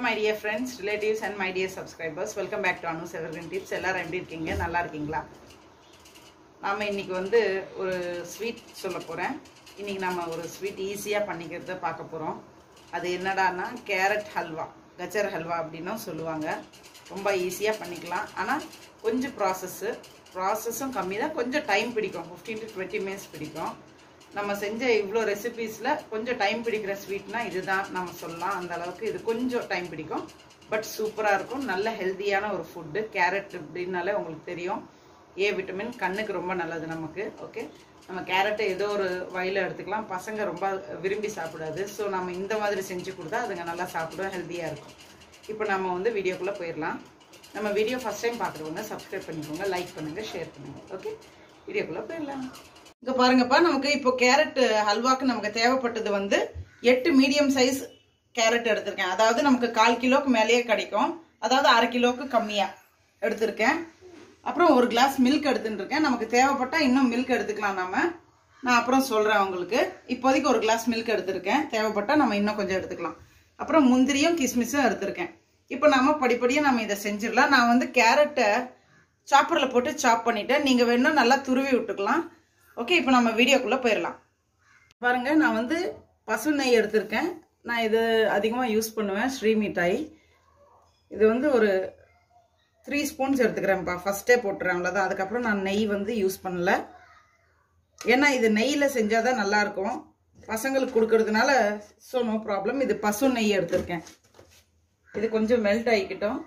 my dear friends relatives and my dear subscribers welcome back to Anu செவர்கின் tips எல்லாரும் எப்படி இருக்கீங்க நல்லா இருக்கீங்களா நாம் இன்னைக்கு வந்து ஒரு ஸ்வீட் சொல்ல போகிறேன் இன்னைக்கு நம்ம ஒரு ஸ்வீட் ஈஸியாக பண்ணிக்கிறத பார்க்க போகிறோம் அது என்னடான்னா கேரட் ஹல்வா கச்சர் ஹல்வா அப்படின்னும் சொல்லுவாங்க ரொம்ப ஈஸியாக பண்ணிக்கலாம் ஆனால் கொஞ்சம் ப்ராசஸ்ஸு ப்ராசஸும் கம்மி தான் கொஞ்சம் டைம் பிடிக்கும் ஃபிஃப்டீன் டு டுவெண்ட்டி மினிட்ஸ் பிடிக்கும் நம்ம செஞ்ச இவ்வளோ ரெசிபீஸில் கொஞ்சம் டைம் பிடிக்கிற ஸ்வீட்னா இதுதான் நம்ம சொல்லலாம் அந்த அளவுக்கு இது கொஞ்சம் டைம் பிடிக்கும் பட் சூப்பராக இருக்கும் நல்ல ஹெல்த்தியான ஒரு ஃபுட்டு கேரட் அப்படின்னாலே உங்களுக்கு தெரியும் ஏ விட்டமின் கண்ணுக்கு ரொம்ப நல்லது நமக்கு ஓகே நம்ம கேரட்டை ஏதோ ஒரு வயலில் எடுத்துக்கலாம் பசங்க ரொம்ப விரும்பி சாப்பிடாது ஸோ நம்ம இந்த மாதிரி செஞ்சு கொடுத்தா அதுங்க நல்லா சாப்பிடும் ஹெல்த்தியாக இருக்கும் இப்போ நம்ம வந்து வீடியோக்குள்ளே போயிடலாம் நம்ம வீடியோ ஃபஸ்ட் டைம் பார்க்குறவங்க சப்ஸ்கிரைப் பண்ணிக்கோங்க லைக் பண்ணுங்கள் ஷேர் பண்ணுங்கள் ஓகே வீடியோக்குள்ளே போயிடலாம் இங்க பாருங்கப்பா நமக்கு இப்போ கேரட் ஹல்வாக்கு நமக்கு தேவைப்பட்டது வந்து எட்டு மீடியம் சைஸ் கேரட் எடுத்திருக்கேன் அதாவது நமக்கு கால் கிலோக்கு மேலேயே கிடைக்கும் அதாவது அரை கிலோக்கு கம்மியா எடுத்திருக்கேன் அப்புறம் ஒரு கிளாஸ் மில்க் எடுத்துட்டு இருக்கேன் நமக்கு தேவைப்பட்டா இன்னும் மில்க் எடுத்துக்கலாம் நாம நான் அப்புறம் சொல்றேன் உங்களுக்கு இப்போதைக்கு ஒரு கிளாஸ் மில்க் எடுத்திருக்கேன் தேவைப்பட்டா நம்ம இன்னும் கொஞ்சம் எடுத்துக்கலாம் அப்புறம் முந்திரியும் கிஸ்மிஸும் எடுத்திருக்கேன் இப்போ நம்ம படிப்படியாக நம்ம இதை செஞ்சிடலாம் நான் வந்து கேரட்டை சாப்பரில் போட்டு சாப் பண்ணிட்டேன் நீங்கள் வேணும் நல்லா துருவி விட்டுக்கலாம் ஓகே இப்போ நம்ம வீடியோக்குள்ளே போயிடலாம் பாருங்க நான் வந்து பசு நெய் எடுத்திருக்கேன் நான் இது அதிகமாக யூஸ் பண்ணுவேன் ஸ்ரீ மிட்டாய் இது வந்து ஒரு த்ரீ ஸ்பூன்ஸ் எடுத்துக்கிறேன்ப்பா ஃபஸ்ட்டே போட்டுறேன் அவ்வளோதான் அதுக்கப்புறம் நான் நெய் வந்து யூஸ் பண்ணல ஏன்னா இது நெய்யில் செஞ்சால் தான் நல்லாயிருக்கும் பசங்களுக்கு கொடுக்கறதுனால ஸோ நோ ப்ராப்ளம் இது பசு நெய் எடுத்திருக்கேன் இது கொஞ்சம் மெல்ட் ஆகிக்கிட்டோம்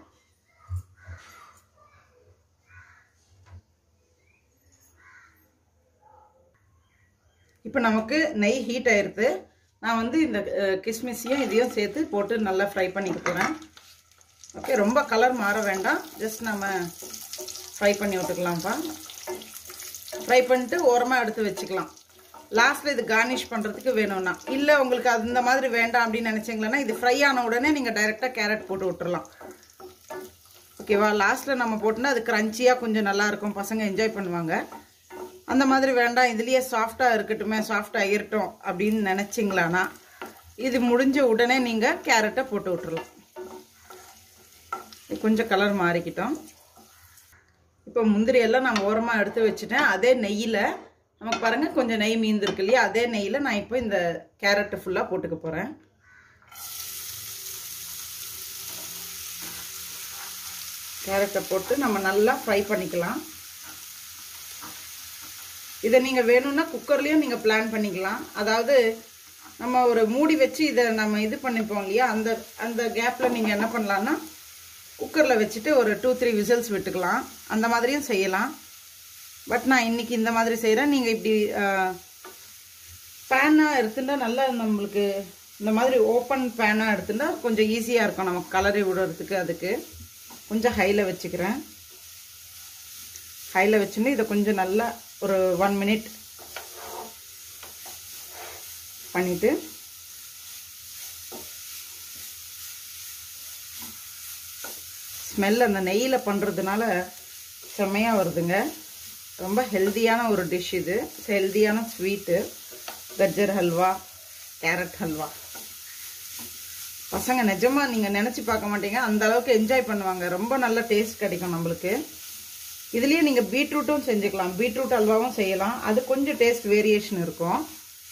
இப்போ நமக்கு நெய் ஹீட் ஆயிருது நான் வந்து இந்த கிஸ்மிஸையும் இதையும் சேர்த்து போட்டு நல்லா ஃப்ரை பண்ணிக்க போகிறேன் ஓகே ரொம்ப கலர் மாற வேண்டாம் ஜஸ்ட் நம்ம ஃப்ரை பண்ணி விட்டுக்கலாம்ப்பா ஃப்ரை பண்ணிட்டு ஓரமாக எடுத்து வச்சுக்கலாம் லாஸ்ட்டில் இது கார்னிஷ் பண்ணுறதுக்கு வேணும்னா இல்லை உங்களுக்கு அந்த மாதிரி வேண்டாம் அப்படின்னு நினச்சிங்களேன்னா இது ஃப்ரை ஆன உடனே நீங்கள் டைரெக்டாக கேரட் போட்டு விட்டுறலாம் ஓகேவா லாஸ்ட்டில் நம்ம போட்டோன்னா அது க்ரன்ச்சியாக கொஞ்சம் நல்லாயிருக்கும் பசங்க என்ஜாய் பண்ணுவாங்க அந்த மாதிரி வேண்டாம் இதுலேயே சாஃப்டாக இருக்கட்டுமே சாஃப்டாக இருக்கட்டும் அப்படின்னு நினச்சிங்களானா இது முடிஞ்ச உடனே நீங்கள் கேரட்டை போட்டு விட்டுறலாம் கொஞ்சம் கலர் மாறிக்கிட்டோம் இப்போ முந்திரி எல்லாம் நான் ஓரமாக எடுத்து வச்சுட்டேன் அதே நெய்யில் நமக்கு பாருங்கள் கொஞ்சம் நெய் மீந்திருக்கு இல்லையா அதே நெய்யில் நான் இப்போ இந்த கேரட்டை ஃபுல்லாக போட்டுக்க போகிறேன் கேரட்டை போட்டு நம்ம நல்லா ஃப்ரை பண்ணிக்கலாம் இதை நீங்கள் வேணும்னா குக்கர்லேயும் நீங்கள் பிளான் பண்ணிக்கலாம் அதாவது நம்ம ஒரு மூடி வச்சு இதை நம்ம இது பண்ணிப்போம் இல்லையா அந்த அந்த கேப்பில் நீங்கள் என்ன பண்ணலான்னா குக்கரில் வச்சுட்டு ஒரு டூ த்ரீ விசில்ஸ் விட்டுக்கலாம் அந்த மாதிரியும் செய்யலாம் பட் நான் இன்றைக்கி இந்த மாதிரி செய்கிறேன் நீங்கள் இப்படி பேனாக எடுத்துட்டா நல்லா நம்மளுக்கு இந்த மாதிரி ஓப்பன் பேனாக எடுத்துட்டா கொஞ்சம் ஈஸியாக இருக்கும் நமக்கு கலரி விடுறதுக்கு அதுக்கு கொஞ்சம் ஹையில் வச்சுக்கிறேன் ஹையில் வச்சுன்னு இதை கொஞ்சம் நல்லா ஒரு ஒன் மினிட் பண்ணிவிட்டு ஸ்மெல் அந்த நெய்யில் பண்ணுறதுனால செம்மையாக வருதுங்க ரொம்ப ஹெல்த்தியான ஒரு டிஷ் இது ஹெல்த்தியான ஸ்வீட்டு கஜர் ஹல்வா கேரட் ஹல்வா பசங்க நிஜமாக நீங்கள் நினச்சி பார்க்க மாட்டீங்க அந்த அளவுக்கு என்ஜாய் பண்ணுவாங்க ரொம்ப நல்ல டேஸ்ட் கிடைக்கும் நம்மளுக்கு இதுலேயே நீங்கள் பீட்ரூட்டும் செஞ்சுக்கலாம் பீட்ரூட் அல்வாவும் செய்யலாம் அது கொஞ்சம் டேஸ்ட் வேரியேஷன் இருக்கும்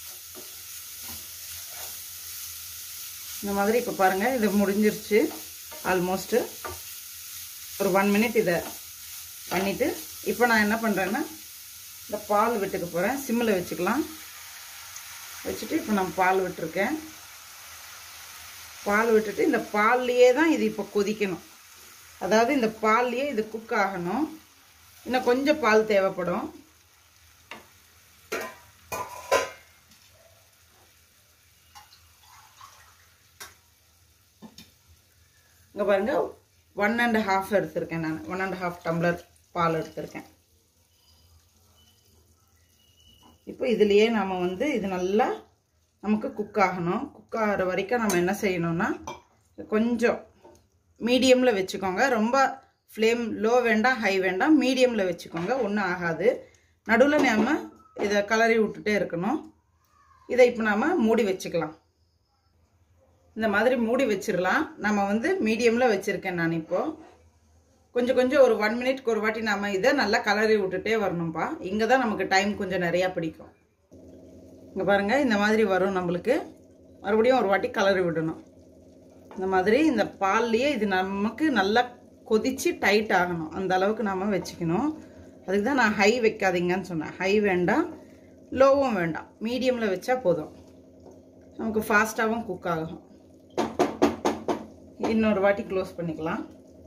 இந்த மாதிரி இப்போ பாருங்கள் இது முடிஞ்சிருச்சு ஆல்மோஸ்ட்டு ஒரு ஒன் மினிட் இதை பண்ணிவிட்டு இப்போ நான் என்ன பண்ணுறேன்னா இந்த பால் விட்டுக்க போகிறேன் சிம்மில் வச்சுக்கலாம் வச்சுட்டு இப்போ நான் பால் விட்டுருக்கேன் பால் விட்டுட்டு இந்த பால்லையே தான் இது இப்போ கொதிக்கணும் அதாவது இந்த பால்லையே இது குக் ஆகணும் இன்னும் கொஞ்சம் பால் தேவைப்படும் இங்கே பாருங்க ஒன் அண்ட் ஹாஃப் எடுத்திருக்கேன் நான் ஒன் அண்ட் ஹாஃப் டம்ளர் பால் எடுத்திருக்கேன் இப்போ இதுலேயே நம்ம வந்து இது நல்லா நமக்கு குக் ஆகணும் குக் ஆகிற வரைக்கும் நம்ம என்ன செய்யணும்னா கொஞ்சம் மீடியமில் வச்சுக்கோங்க ரொம்ப ஃப்ளேம் லோ வேண்டாம் ஹை வேண்டாம் மீடியமில் வச்சுக்கோங்க ஒன்றும் ஆகாது நடுவில் நாம் இதை கலரி விட்டுட்டே இருக்கணும் இதை இப்போ நாம் மூடி வச்சுக்கலாம் இந்த மாதிரி மூடி வச்சிடலாம் நம்ம வந்து மீடியமில் வச்சுருக்கேன் நான் இப்போது கொஞ்சம் கொஞ்சம் ஒரு ஒன் மினிட்க்கு ஒரு வாட்டி நம்ம இதை நல்லா கலரி விட்டுட்டே வரணும்ப்பா இங்கே தான் நமக்கு டைம் கொஞ்சம் நிறையா பிடிக்கும் இங்கே பாருங்கள் இந்த மாதிரி வரும் நம்மளுக்கு மறுபடியும் ஒரு வாட்டி கலரி விடணும் இந்த மாதிரி இந்த பால்லையே இது நமக்கு நல்லா கொதிச்சு டைட் ஆகணும் அந்த அளவுக்கு நாம வச்சுக்கணும் அதுக்கு தான் நான் ஹை வைக்காதீங்கன்னு சொன்னேன் ஹை வேண்டாம் லோவும் வேண்டாம் மீடியமில் வச்சா போதும் நமக்கு ஃபாஸ்ட்டாகவும் குக் ஆகும் இன்னொரு வாட்டி க்ளோஸ் பண்ணிக்கலாம்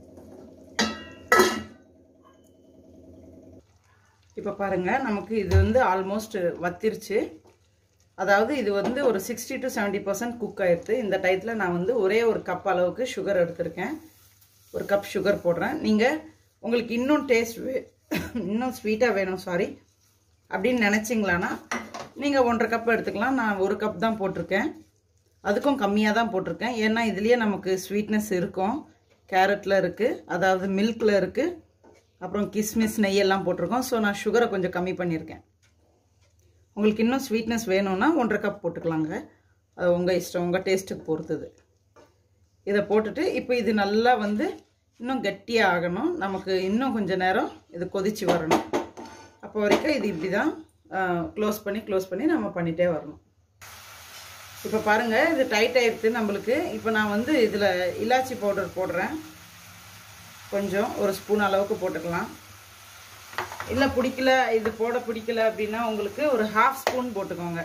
இப்போ பாருங்கள் நமக்கு இது வந்து ஆல்மோஸ்ட் வத்திருச்சு அதாவது இது வந்து ஒரு sixty to seventy percent cook ஆயிடுது இந்த டயத்தில் நான் வந்து ஒரே ஒரு கப் அளவுக்கு சுகர் எடுத்திருக்கேன் ஒரு கப் சுகர் போடுறேன் நீங்கள் உங்களுக்கு இன்னும் டேஸ்ட் இன்னும் ஸ்வீட்டாக வேணும் சாரி அப்படின்னு நினச்சிங்களான்னா நீங்கள் ஒன்றரை கப் எடுத்துக்கலாம் நான் ஒரு கப் தான் போட்டிருக்கேன் அதுக்கும் கம்மியாக தான் போட்டிருக்கேன் ஏன்னா இதுலேயே நமக்கு ஸ்வீட்னஸ் இருக்கும் கேரட்டில் இருக்குது அதாவது மில்கில் இருக்குது அப்புறம் கிஸ்மிஸ் நெய்யெல்லாம் போட்டிருக்கோம் ஸோ நான் சுகரை கொஞ்சம் கம்மி பண்ணியிருக்கேன் உங்களுக்கு இன்னும் ஸ்வீட்னஸ் வேணும்னா ஒன்றரை கப் போட்டுக்கலாங்க அது உங்கள் இஷ்டம் உங்கள் டேஸ்ட்டுக்கு பொறுத்தது இதை போட்டுட்டு இப்போ இது நல்லா வந்து இன்னும் கட்டியாக ஆகணும் நமக்கு இன்னும் கொஞ்சம் நேரம் இது கொதிச்சு வரணும் அப்போ வரைக்கும் இது இப்படி தான் க்ளோஸ் பண்ணி க்ளோஸ் பண்ணி நம்ம பண்ணிகிட்டே வரணும் இப்போ பாருங்கள் இது டைட் ஆயிடுது நம்மளுக்கு இப்போ நான் வந்து இதில் இலாச்சி பவுடர் போடுறேன் கொஞ்சம் ஒரு ஸ்பூன் அளவுக்கு போட்டுக்கலாம் இல்லை பிடிக்கல இது போட பிடிக்கல அப்படின்னா உங்களுக்கு ஒரு ஹாஃப் ஸ்பூன் போட்டுக்கோங்க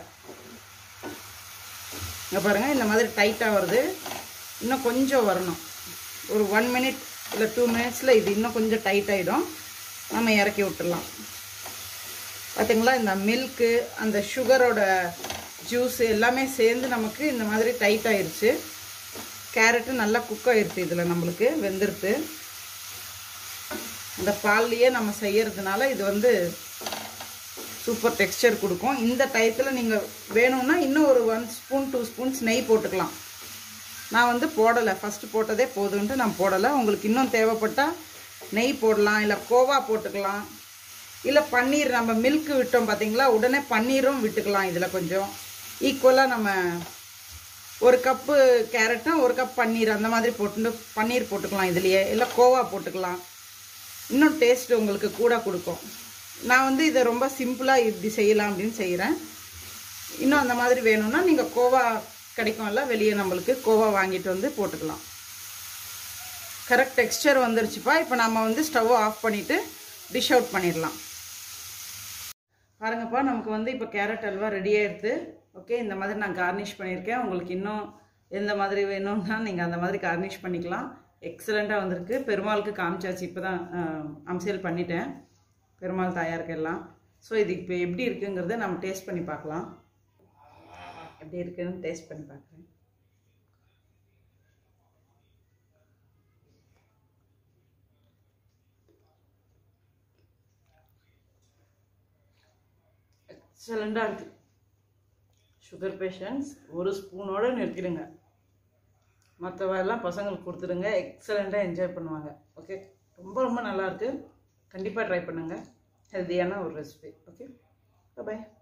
இங்கே பாருங்கள் இந்த மாதிரி டைட்டாக வருது இன்னும் கொஞ்சம் வரணும் ஒரு ஒன் மினிட் இல்லை டூ மினிட்ஸில் இது இன்னும் கொஞ்சம் டைட் ஆகிடும் நம்ம இறக்கி விட்டுடலாம் பார்த்தீங்களா இந்த மில்க்கு அந்த சுகரோட ஜூஸ் எல்லாமே சேர்ந்து நமக்கு இந்த மாதிரி டைட் ஆயிடுச்சு கேரட்டு நல்லா குக் ஆயிடுச்சு இதில் நம்மளுக்கு வெந்துருது இந்த பால்லையே நம்ம செய்யறதுனால இது வந்து சூப்பர் டெக்ஸ்டர் கொடுக்கும் இந்த டயத்தில் நீங்கள் வேணும்னா இன்னும் ஒரு ஒன் ஸ்பூன் டூ ஸ்பூன்ஸ் நெய் போட்டுக்கலாம் நான் வந்து போடலை ஃபஸ்ட்டு போட்டதே போதுன்ட்டு நான் போடலை உங்களுக்கு இன்னும் தேவைப்பட்டால் நெய் போடலாம் இல்லை கோவா போட்டுக்கலாம் இல்லை பன்னீர் நம்ம மில்க் விட்டோம் பார்த்தீங்களா உடனே பன்னீரும் விட்டுக்கலாம் இதில் கொஞ்சம் ஈக்குவலாக நம்ம ஒரு கப்பு கேரட்டும் ஒரு கப் பன்னீர் அந்த மாதிரி போட்டு பன்னீர் போட்டுக்கலாம் இதுலேயே இல்லை கோவா போட்டுக்கலாம் இன்னும் டேஸ்ட் உங்களுக்கு கூட கொடுக்கும் நான் வந்து இதை ரொம்ப சிம்பிளாக இப்படி செய்யலாம் அப்படின்னு செய்கிறேன் இன்னும் அந்த மாதிரி வேணும்னா நீங்கள் கோவா கிடைக்கும்ல வெளியே நம்மளுக்கு கோவா வாங்கிட்டு வந்து போட்டுக்கலாம் கரெக்ட் டெக்ஸ்டர் வந்துருச்சுப்பா இப்போ நம்ம வந்து ஸ்டவ் ஆஃப் பண்ணிவிட்டு டிஷ் அவுட் பண்ணிடலாம் பாருங்கப்பா நமக்கு வந்து இப்போ கேரட் அல்வா ரெடி ஆயிடுது ஓகே இந்த மாதிரி நான் கார்னிஷ் பண்ணியிருக்கேன் உங்களுக்கு இன்னும் எந்த மாதிரி வேணும்னா நீங்கள் அந்த மாதிரி கார்னிஷ் பண்ணிக்கலாம் எக்ஸலண்ட்டாக வந்திருக்கு பெருமாளுக்கு காமிச்சாச்சு இப்போ தான் அம்சேல் பண்ணிட்டேன் பெருமாள் தாயாருக்கு எல்லாம் ஸோ இது இப்போ எப்படி இருக்குங்கிறத நம்ம டேஸ்ட் பண்ணி பார்க்கலாம் எப்படி இருக்குன்னு டேஸ்ட் பண்ணி பார்க்குறேன் எக்ஸலண்ட்டாக இருக்குது சுகர் பேஷண்ட்ஸ் ஒரு ஸ்பூனோடு நிறுத்திடுங்க மற்றவெல்லாம் பசங்களுக்கு கொடுத்துடுங்க எக்ஸலண்ட்டாக என்ஜாய் பண்ணுவாங்க ஓகே ரொம்ப ரொம்ப நல்லாயிருக்கு கண்டிப்பாக ட்ரை பண்ணுங்கள் ஹெல்த்தியான ஒரு ரெசிபி ஓகே பாய்